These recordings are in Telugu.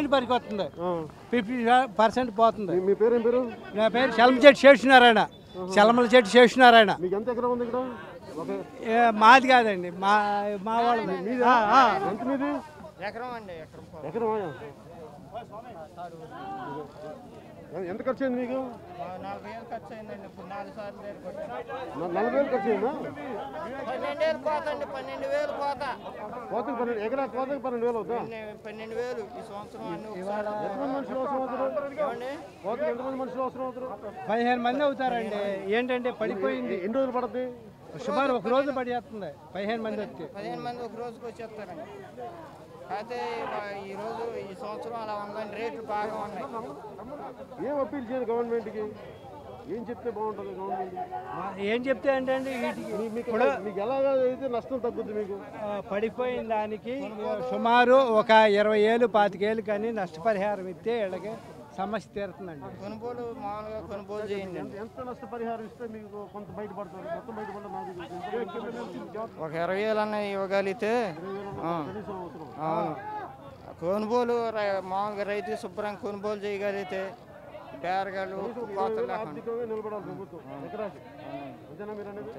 పనికి వస్తుంది ఆ. ఫిఫ్టీ పర్సెంట్ పోతుంది మీ- మీ పేరేం పేరు నా పేరు చెల్మచెట్టి శేషనారాయణ చెలమల చెట్టు శేషనారాయణ మీకు ఎంత ఎకరం ఉంది ఇక్కడ ఒక ఏ, మాది కాదండి మా మా వాళ్ళది ఆ, ఆ. ఎంత మీది ఎకరం అండి ఎకరం పొలం. ఎకరం ఎంత ఖర్చు అయింది మీకు మా నలభై వేలు ఖర్చు అయిందండి ఇప్పుడు నాలుగు సార్లు దగ్గర కొట్టాను. న- నలభై వేలు ఖర్చు అయిందా పన్నెండు వేలు కోత అండి పన్నెండు వేలు కోత కోతకి పన్నెండు ఎకరా కోతకి పన్నెండు వేలు అవుతా పన్నె- పన్నెండు వేలు ఈ సంవత్సరం అన్ని ఒకసారి ఎంతమంది మనుషులు అవసరం అవుతారు ఏమండి కోతకి ఎంతమంది మనుషులు అవసరం అవుతారు పదిహేను మంది అవుతారండి ఏంటంటే పడిపోయింది ఎన్ని రోజులు పడుతుంది సుమారు ఒక రోజు పడిచేస్తుంది పదిహేను మంది వస్తే పదిహేను మంది ఒక రోజుకి వచ్చేస్తారండి అయితే ఇవా- ఈ రోజు ఈ సంవత్సరం అలా ఉందండి రేట్లు బాగా ఉన్నాయి ఏం అప్పీల్ చేయాలి గవర్నమెంట్కి ఏం చెప్తే బాగుంటుంది గవర్నమెంట్ మా- ఏం చెప్తే అంటే అండి వీటికి మీకు మీకు ఎలాగ అయితే నష్టం తగ్గుద్ది మీకు ఆ, పడిపోయిన దానికి సుమారు ఒక ఇరవై ఏళ్ళు పాతికేళ్ళు కానీ నష్టపరిహారం ఇస్తే వీళ్ళకి సమస్య తీరుతుందండి కొనుగోలు మామూలుగా కొనుగోలు చేయండి ఎంత- ఎంత నష్టపరిహారం ఇస్తే మీకు కొంత బయటపడతారు మొత్తం బయటపడడం నాకు తెలియదు. ఒక ఇరవై వేలు అన్న ఇవ్వగలిగితే ఆ, కనీసం అవసరం అవును కొనుగోలు రై- మామూలుగా రైతు శుభ్రంగా కొనుగోలు చేయగలిగితే బేరగాళ్ళు కోతలు లేకుండా ఆర్థికంగా నిలబడాలి ప్రభుత్వం ఎకరాకి అంతేనా మీరు అనేది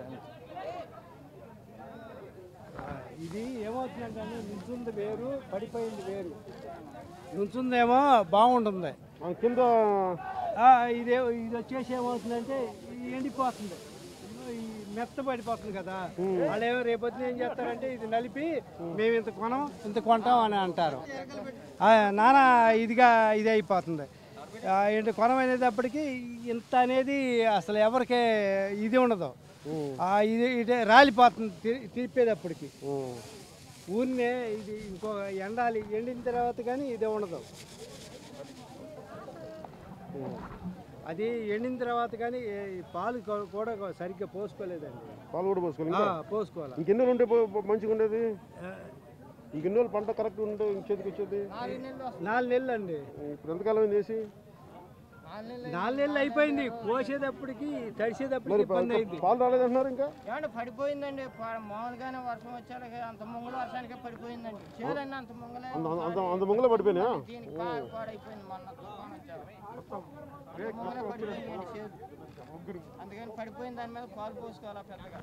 ఇది ఏమవుతుందంటే నుంచుంది వేరు పడిపోయింది వేరు నుంచుందేమో బాగుంటుంది మన కింద ఆ, ఇదే ఇది వచ్చేసి ఏమవుతుందంటే ఇది ఎండిపోతుంది ఈ మెత్త పడిపోతుంది కదా వాళ్ళు ఏమో రేపొద్దున ఏం చేస్తారంటే ఇది నలిపి మేము ఇంత కొనం ఇంత కొంటాం అని అంటారు ఆ, నానా ఇదిగా ఇది అయిపోతుంది ఆ, ఏంటి కొనం అనేటప్పటికి ఇంత అనేది అసలు ఎవరికి ఇది ఉండదు ఆ, ఇది ఇదే రాలిపోతుంది తి- తిప్పేటప్పటికి ఉం. ఊరినే ఇది ఇంకో ఎండాలి ఎండిన తర్వాత కానీ ఇదే ఉండదు అది ఎండిన తర్వాత కానీ ఈ పాలు కూ- కూడా సరిగ్గా పోసుకోలేదండి పాలు కూడా పోసుకోవాలి ఆ, ఇంకా పోసుకోవాలి ఇంకెన్ని రోజులు ఉంటే పో- పో- మంచిగా ఉండేది ఇంకెన్ని రోజులు పంట కరెక్ట్ ఉంటే చేతికి వచ్చేది నాలుగు నెలలు వస్తుంది. నాలుగు నెలలు అండి ఇప్పుడు ఎంతకాలం అయింది వేసి నాలుగు నెలలు నాలుగు నెలలు అయిపోయింది కోసేటప్పటికి తడిసేటప్పటికి ఇబ్బంది అయింది పాలు రాలేదంటున్నారు ఇంకా ఏమంటే పడిపోయిందండి ప- మామూలుగానే వర్షం వచ్చాక అంత ముంగల వర్షానికే పడిపోయిందండి చేరండి అంత ముంగలే అంత అంత అంత ముంగల పడిపోయినా దీనికి బాగా పాడైపోయింది మొన్న తుఫాన్ వచ్చాక అంత ముంగలే పడిపోయింది చేదు అందుకని పడిపోయిన దాని మీద పాలు పోసుకోవాలా పెద్దగా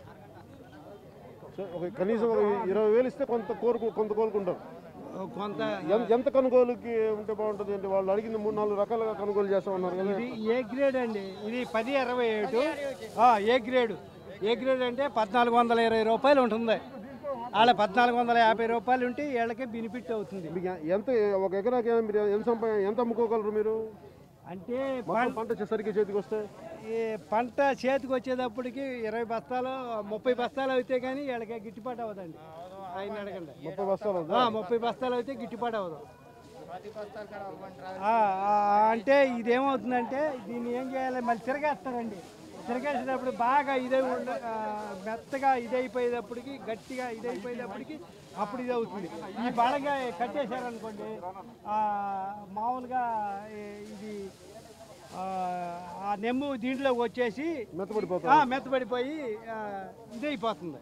ఒక కనీసం ఒక ఇరవై వేలు ఇస్తే కొంత కోరుకు కొంత కోలుకుంటారు కొంత ఎంత ఎంత కొనుగోలుకి ఉంటే బాగుంటుంది అంటే వాళ్ళు అడిగింది మూడు నాలుగు రకాలుగా కొనుగోలు చేస్తామన్నారు కదా ఇది ఏ గ్రేడ్ అండి ఇది పది అరవై ఏడు ఆ, ఏ గ్రేడ్ ఏ గ్రేడ్ అంటే పద్నాలుగు వందల ఇరవై రూపాయలు ఉంటుంది అలా పద్నాలుగు వందల యాభై రూపాయలు ఉంటే వీళ్ళకి బెనిఫిట్ అవుతుంది మీకు ఎంత ఒక ఎకరాకి మీరు ఎంత సంపా ఎంత అమ్ముకోగలరు మీరు అంటే మొత్తం పంట చే- సరిగ్గా చేతికి వస్తే ఈ పంట చేతికి వచ్చేటప్పటికి ఇరవై బస్తాలు ముప్పై బస్తాలు అయితే కానీ వీళ్ళకి గిట్టుబాటు అవ్వదండి ఆయన అడగండి ముప్పై బస్తాలు అవుతుందా? ఆ, ముప్పై బస్తాలు అయితే గిట్టుబాటు అవ్వదు పది బస్తాలు కూడా అవ్వండి రాదు. ఆ, ఆ, అంటే ఇదేమవుతుందంటే దీన్ని ఏం చేయాలి మళ్ళీ తిరగేస్తారండి తిరగేసేటప్పుడు బాగా ఇదై ఉండ ఆ, మెత్తగా ఇదైపోయేటప్పటికి గట్టిగా ఇదైపోయేటప్పటికి అప్పుడు ఇది అవుతుంది ఈ బాగా కట్టేశారనుకోండి ఆ, మామూలుగా ఈ- ఇది ఆ, ఆ నెమ్ము దీంట్లోకి వచ్చేసి మెత్తపడిపోతుంది ఆ, మెత్తబడిపోయి ఆ, ఇదైపోతుంది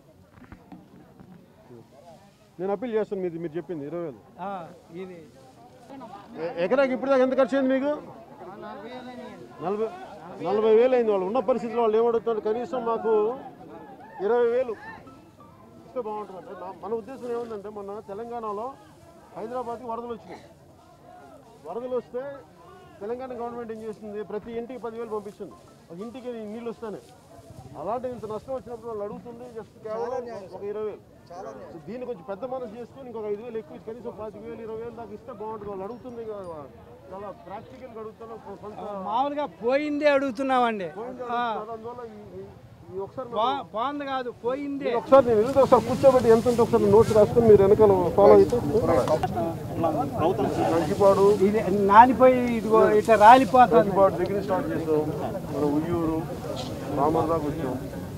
నేను అప్పీల్ చేస్తాను మీది మీరు చెప్పింది ఇరవై వేలు ఆ, ఇది ఎ- ఎకరాకి ఇప్పుడు దాకా ఎంత ఖర్చు అయింది మీకు నలభై నలభై వేలు అయింది వాళ్ళు ఉన్న పరిస్థితుల్లో వాళ్ళు ఏమడుగుతారు కనీసం మాకు ఇరవై వేలు ఇస్తే బాగుంటుంది అంటే నా- మన ఉద్దేశం ఏముందంటే మొన్న తెలంగాణలో హైదరాబాద్కి వరదలు వచ్చినాయి వరదలు వస్తే తెలంగాణ గవర్నమెంట్ ఏం చేస్తుంది ప్రతి ఇంటికి పదివేలు పంపిస్తుంది ఒక ఇంటికి నీళ్ళు వస్తానే అలాంటి ఇంత నష్టం వచ్చినప్పుడు వాళ్ళు అడుగుతుంది జస్ట్ కేవలం ఒక ఇరవై వేలు సో దీన్ని కొంచెం పెద్ద మనసు చేసుకుని ఇంకొక ఐదు వేలు ఎక్కువ ఇచ్చి కనీసం పాతిక వేలు ఇరవై వేలు దాకా ఇస్తే బాగుంటుంది వాళ్ళు అడుగుతుంది కదా, చాలా ప్రాక్టికల్గా అడుగుతాను కొంత మామూలుగా పోయిందే అడుగుతున్నామండి ఆ, అందువల్ల ఈ- ఈ- ఈ ఒకసారి బా- బాగుంది కాదు పోయిందే ఒకసారి నేను వెళ్తే ఒకసారి కూర్చోబెట్టి ఎంత ఉంటే ఒకసారి నోట్స్ రాసుకొని మీరు వెనకాల ఫాలో అయితే మంచిపాడు ఇది నానిపోయి ఇదిగో ఇట్లా రాలిపోతుంది మంచిపాడు దగ్గర స్టార్ట్ చేసాం మన ఉయ్యూరు రామర్ దాకా వచ్చాం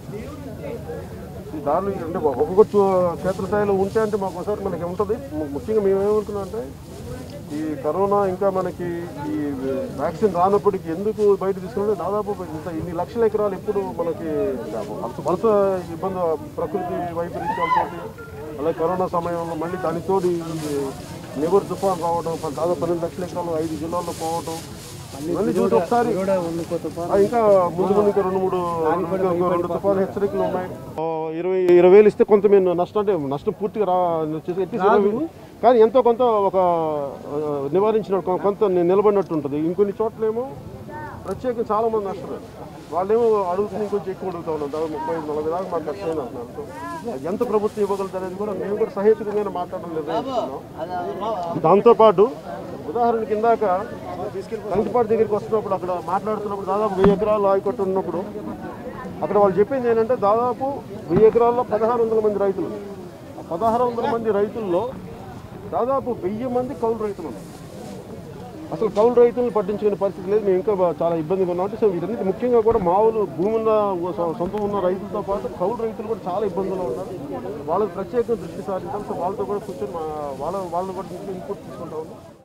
ఈ దారులు అంటే ఒక్కొక్క చో- క్షేత్రస్థాయిలో ఉంటే అంటే మాకు ఒకసారి మనకి ఉంటుంది ము- ముఖ్యంగా మేము ఏమనుకున్నాం అంటే ఈ కరోనా ఇంకా మనకి ఈ వ్యాక్సిన్ రానప్పటికీ ఎందుకు బయట తీసుకుంటే దాదాపు ఇంత ఇన్ని లక్షల ఎకరాలు ఎప్పుడు మనకి వలస వలస ఇబ్బంది ప్రకృతి వైపరీత్యాలతో అలాగే కరోనా సమయంలో మళ్ళీ దానితో ఈ నెవరు తుఫాన్ రావడం ప- దాదాపు పన్నెండు లక్షల ఎకరాలు ఐదు జిల్లాల్లో పోవడం ఇవన్నీ చూసి ఒకసారి కూడా ఉండిపో తుఫాను ఆ, ఇంకా ముందు ముందు ఇంకా రెండు మూడు ఇంకా ఇంకో రెండు తుఫాను హెచ్చరికలు ఉన్నాయి ఆ, ఇరవై ఇరవై వేలు ఇస్తే కొంత మేము నష్టం అంటే నష్టం పూర్తిగా రా వచ్చేసి ఎట్టి ఇరవై వేలు. కానీ ఎంతో కొంత ఒక ఆ, నివారించిన కొ- కొంత ని- నిలబడినట్టు ఉంటుంది ఇంకొన్ని చోట్లేమో ప్రత్యేకంగా చాలా మంది నష్టపోయారు వాళ్ళేమో అడుగుతుంది ఇంకొంచెం ఎక్కువ అడుగుతా ఉన్నాం దాదాపు ముప్పై ఐదు నలభై దాకా మాకు కష్టమైంది అంటున్నారు సో ఎంత ప్రభుత్వం ఇవ్వగలదు అనేది కూడా మేము కూడా సహేతుకంగా మాట్లాడడం నిర్ణయించుకున్నాం దాంతోపాటు ఉదాహరణకి ఇందాక కంకిపాటి దగ్గరికి వస్తున్నప్పుడు అక్కడ మాట్లాడుతున్నప్పుడు దాదాపు వెయ్యి ఎకరాలు ఆయకట్టు ఉన్నప్పుడు అక్కడ వాళ్ళు చెప్పింది ఏంటంటే దాదాపు వెయ్యి ఎకరాల్లో పదహారు వందల మంది రైతులు ఆ పదహారు వందల మంది రైతుల్లో దాదాపు వెయ్యి మంది కౌలు రైతులు ఉన్నారు అసలు కౌలు రైతులను పట్టించుకునే పరిస్థితి లేదు మేము ఇంకా బా- చాలా ఇబ్బందిగా ఉన్నాం అంటే సో వీటన్నిటి ముఖ్యంగా కూడా మామూలు భూమి ఉన్న సొ- సొంతం ఉన్న రైతులతో పాటు కౌలు రైతులు కూడా చాలా ఇబ్బందులు ఉన్నారు వాళ్ళకి ప్రత్యేకంగా దృష్టి సారించాలి సో వాళ్ళతో కూడా కూర్చొని మా- వాళ్ళ వాళ్ళని కూడా ఇన్పుట్ తీసుకుంటా ఉన్నాం